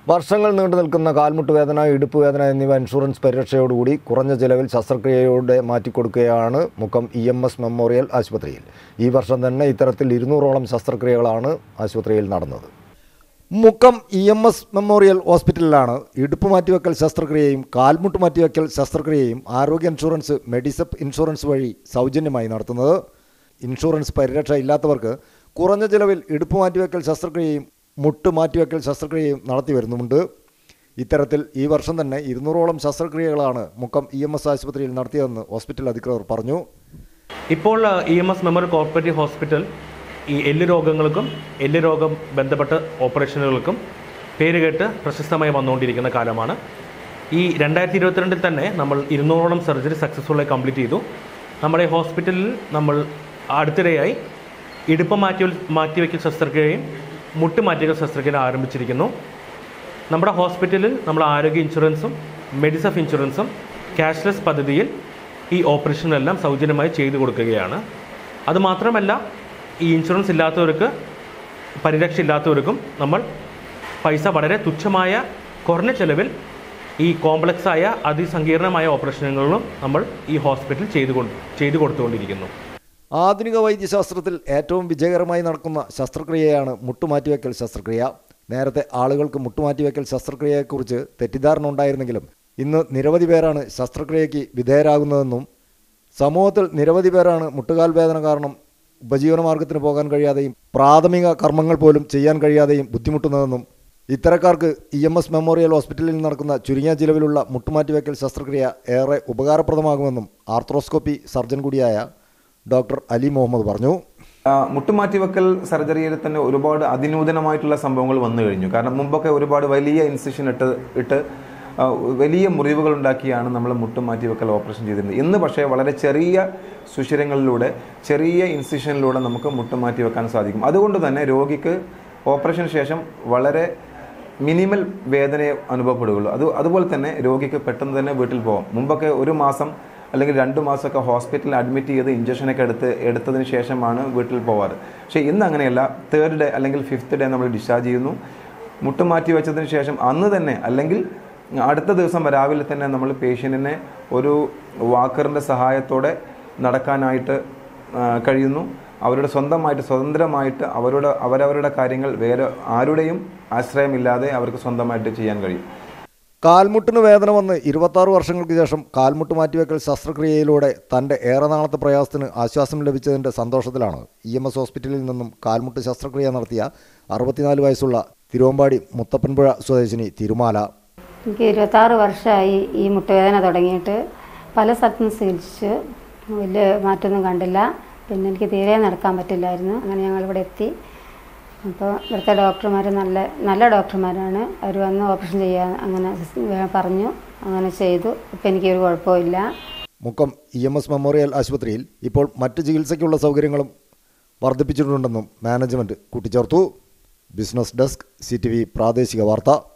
വർഷങ്ങൾ നീണ്ടു നിൽക്കുന്ന കാൽമുട്ട് വേദന ഇടുപ്പ് വേദന എന്നിവ ഇൻഷുറൻസ് പരിരക്ഷയോടുകൂടി കുറഞ്ഞ ചിലവിൽ ശസ്ത്രക്രിയയോടെ മാറ്റിക്കൊടുക്കുകയാണ് Mukkam E M S memorial ആശുപത്രിയിൽ ഈ വർഷം തന്നെ ഇത്തരത്തിൽ ഇരുന്നൂറോളം ശസ്ത്രക്രിയകളാണ് ആശുപത്രിയിൽ നടന്നത് Mukkam E M S memorial ഹോസ്പിറ്റലിലാണ് ഇടുപ്പ് മാറ്റിവെക്കൽ ശസ്ത്രക്രിയയും കാൽമുട്ട് മാറ്റിവെക്കൽ ശസ്ത്രക്രിയയും ആരോഗ്യ ഇൻഷുറൻസ് മെഡിസപ്പ് ഇൻഷുറൻസ് വഴി സൗജന്യമായി നടത്തുന്നത് ഇൻഷുറൻസ് പരിരക്ഷ ഇല്ലാത്തവർക്ക് കുറഞ്ഞ ചിലവിൽ ഇടുപ്പ് മാറ്റിവെക്കൽ ശസ്ത്രക്രിയയും മുട്ട് മാറ്റിവെക്കൽ ശസ്ത്രക്രിയയും നടത്തി വരുന്നുമുണ്ട് ഇത്തരത്തിൽ ഈ വർഷം തന്നെ ഇരുന്നൂറോളം ശസ്ത്രക്രിയകളാണ് മുക്കം ഇ എം എസ് ആശുപത്രിയിൽ നടത്തിയതെന്ന് ഹോസ്പിറ്റൽ അധികൃതർ പറഞ്ഞു ഇപ്പോൾ E M S memorial cooperative hospital ഈ എല്ല് രോഗങ്ങൾക്കും എല്ല് രോഗം ബന്ധപ്പെട്ട ഓപ്പറേഷനുകൾക്കും പേരുകേട്ട് പ്രശസ്തമായി വന്നുകൊണ്ടിരിക്കുന്ന കാലമാണ് ഈ രണ്ടായിരത്തി ഇരുപത്തിരണ്ടിൽ തന്നെ നമ്മൾ ഇരുന്നൂറോളം സർജറി സക്സസ്ഫുള്ളായി കംപ്ലീറ്റ് ചെയ്തു നമ്മുടെ ഹോസ്പിറ്റലിൽ നമ്മൾ അടുത്തിടെയായി ഇടുപ്പ് മാറ്റി മാറ്റിവെക്കൽ ശസ്ത്രക്രിയയും മുട്ട് മാറ്റിവെക്കൽ ശസ്ത്രക്രിയ ആരംഭിച്ചിരിക്കുന്നു നമ്മുടെ ഹോസ്പിറ്റലിൽ നമ്മൾ ആരോഗ്യ ഇൻഷുറൻസും മെഡിസഫ് ഇൻഷുറൻസും ക്യാഷ്ലെസ് പദ്ധതിയിൽ ഈ ഓപ്പറേഷനെല്ലാം സൗജന്യമായി ചെയ്തു കൊടുക്കുകയാണ് അതുമാത്രമല്ല ഈ ഇൻഷുറൻസ് ഇല്ലാത്തവർക്ക് പരിരക്ഷ ഇല്ലാത്തവർക്കും നമ്മൾ പൈസ വളരെ തുച്ഛമായ കുറഞ്ഞ ചെലവിൽ ഈ കോംപ്ലക്സ് ആയ അതിസങ്കീർണമായ ഓപ്പറേഷനുകളും നമ്മൾ ഈ ഹോസ്പിറ്റലിൽ ചെയ്തു കൊണ്ട് ചെയ്തു കൊടുത്തുകൊണ്ടിരിക്കുന്നു ആധുനിക വൈദ്യശാസ്ത്രത്തിൽ ഏറ്റവും വിജയകരമായി നടക്കുന്ന ശസ്ത്രക്രിയയാണ് മുട്ടുമാറ്റിവെക്കൽ ശസ്ത്രക്രിയ നേരത്തെ ആളുകൾക്ക് മുട്ടുമാറ്റിവെക്കൽ ശസ്ത്രക്രിയയെക്കുറിച്ച് തെറ്റിദ്ധാരണ ഉണ്ടായിരുന്നെങ്കിലും ഇന്ന് നിരവധി പേരാണ് ശസ്ത്രക്രിയയ്ക്ക് വിധേയരാകുന്നതെന്നും സമൂഹത്തിൽ നിരവധി പേരാണ് മുട്ടുകാൽ വേദന കാരണം ഉപജീവനമാർഗത്തിന് പോകാൻ കഴിയാതെയും പ്രാഥമിക കർമ്മങ്ങൾ പോലും ചെയ്യാൻ കഴിയാതെയും ബുദ്ധിമുട്ടുന്നതെന്നും ഇത്തരക്കാർക്ക് ഇ എം എസ് മെമ്മോറിയൽ ഹോസ്പിറ്റലിൽ നടക്കുന്ന ചുരുങ്ങിയ ചിലവിലുള്ള മുട്ടുമാറ്റിവെക്കൽ ശസ്ത്രക്രിയ ഏറെ ഉപകാരപ്രദമാകുമെന്നും ആർത്രോസ്കോപ്പി സർജൻ കൂടിയായ ഡോക്ടർ അലി മുഹമ്മദ് പറഞ്ഞു ആ, മുട്ടുമാറ്റിവെക്കൽ സർജറിയിൽ തന്നെ ഒരുപാട് അതിനൂതനമായിട്ടുള്ള സംഭവങ്ങൾ വന്നു കഴിഞ്ഞു കാരണം മുമ്പൊക്കെ ഒരുപാട് വലിയ ഇൻസിഷൻ ഇട്ട് ഇട്ട് ആ, വലിയ മുറിവുകൾ ഉണ്ടാക്കിയാണ് നമ്മൾ മുട്ടുമാറ്റിവെക്കൽ ഓപ്പറേഷൻ ചെയ്തിരുന്നത് ഇന്ന് പക്ഷേ വളരെ ചെറിയ സുഷിരങ്ങളിലൂടെ ചെറിയ ഇൻസിഷനിലൂടെ നമുക്ക് മുട്ടുമാറ്റി വെക്കാൻ സാധിക്കും അതുകൊണ്ട് തന്നെ രോഗിക്ക് ഓപ്പറേഷന് ശേഷം വളരെ മിനിമൽ വേദനയെ അനുഭവപ്പെടുകയുള്ളൂ അത് അതുപോലെ തന്നെ രോഗിക്ക് പെട്ടെന്ന് തന്നെ വീട്ടിൽ പോകാം മുമ്പൊക്കെ ഒരു മാസം അല്ലെങ്കിൽ രണ്ട് മാസമൊക്കെ ഹോസ്പിറ്റലിൽ അഡ്മിറ്റ് ചെയ്ത് ഇഞ്ചക്ഷനൊക്കെ എടുത്ത് എടുത്തതിന് ശേഷമാണ് വീട്ടിൽ പോവാറ് പക്ഷേ ഇന്ന് അങ്ങനെയല്ല തേർഡ് ഡേ അല്ലെങ്കിൽ ഫിഫ്ത്ത് ഡേ നമ്മൾ ഡിസ്ചാർജ് ചെയ്യുന്നു മുട്ട് മാറ്റി വെച്ചതിന് ശേഷം അന്ന് തന്നെ അല്ലെങ്കിൽ അടുത്ത ദിവസം രാവിലെ തന്നെ നമ്മൾ പേഷ്യൻറ്റിനെ ഒരു വാക്കറിൻ്റെ സഹായത്തോടെ നടക്കാനായിട്ട് ആ, കഴിയുന്നു അവരുടെ സ്വന്തമായിട്ട് സ്വതന്ത്രമായിട്ട് അവരുടെ അവരവരുടെ കാര്യങ്ങൾ വേറെ ആരുടെയും ആശ്രയമില്ലാതെ അവർക്ക് സ്വന്തമായിട്ട് ചെയ്യാൻ കഴിയും കാൽമുട്ടിന് വേദന വന്ന് ഇരുപത്താറ് വർഷങ്ങൾക്ക് ശേഷം കാൽമുട്ട് മാറ്റിവെക്കൽ ശസ്ത്രക്രിയയിലൂടെ തൻ്റെ ഏറെ നാളത്തെ പ്രയാസത്തിന് ആശ്വാസം ലഭിച്ചതിൻ്റെ സന്തോഷത്തിലാണ് ഇ എം എസ് ഹോസ്പിറ്റലിൽ നിന്നും കാൽമുട്ട് ശസ്ത്രക്രിയ നടത്തിയ അറുപത്തിനാല് വയസ്സുള്ള തിരുവമ്പാടി മുത്തപ്പൻപുഴ സ്വദേശിനി തിരുമാല എനിക്ക് ഇരുപത്താറ് വർഷമായി ഈ മുട്ടുവേദന തുടങ്ങിയിട്ട് പല സ്ഥലത്തും ചികിത്സിച്ച് വലിയ മാറ്റമൊന്നും കണ്ടില്ല പിന്നെ എനിക്ക് തീരെ നടക്കാൻ പറ്റില്ലായിരുന്നു അങ്ങനെ ഞങ്ങൾ ഇവിടെ എത്തി അപ്പോൾ ഇവിടുത്തെ ഡോക്ടർമാർ നല്ല നല്ല ഡോക്ടർമാരാണ് അവർ വന്ന് ഓപ്പറേഷൻ ചെയ്യാൻ അങ്ങനെ പറഞ്ഞു അങ്ങനെ ചെയ്തു ഇപ്പം എനിക്കൊരു കുഴപ്പമില്ല Mukkam E M S memorial ആശുപത്രിയിൽ ഇപ്പോൾ മറ്റ് ചികിത്സയ്ക്കുള്ള സൗകര്യങ്ങളും വർദ്ധിപ്പിച്ചിട്ടുണ്ടെന്നും മാനേജ്മെൻറ്റ് കൂട്ടിച്ചേർത്തു ബിസിനസ് ഡെസ്ക് സി പ്രാദേശിക വാർത്ത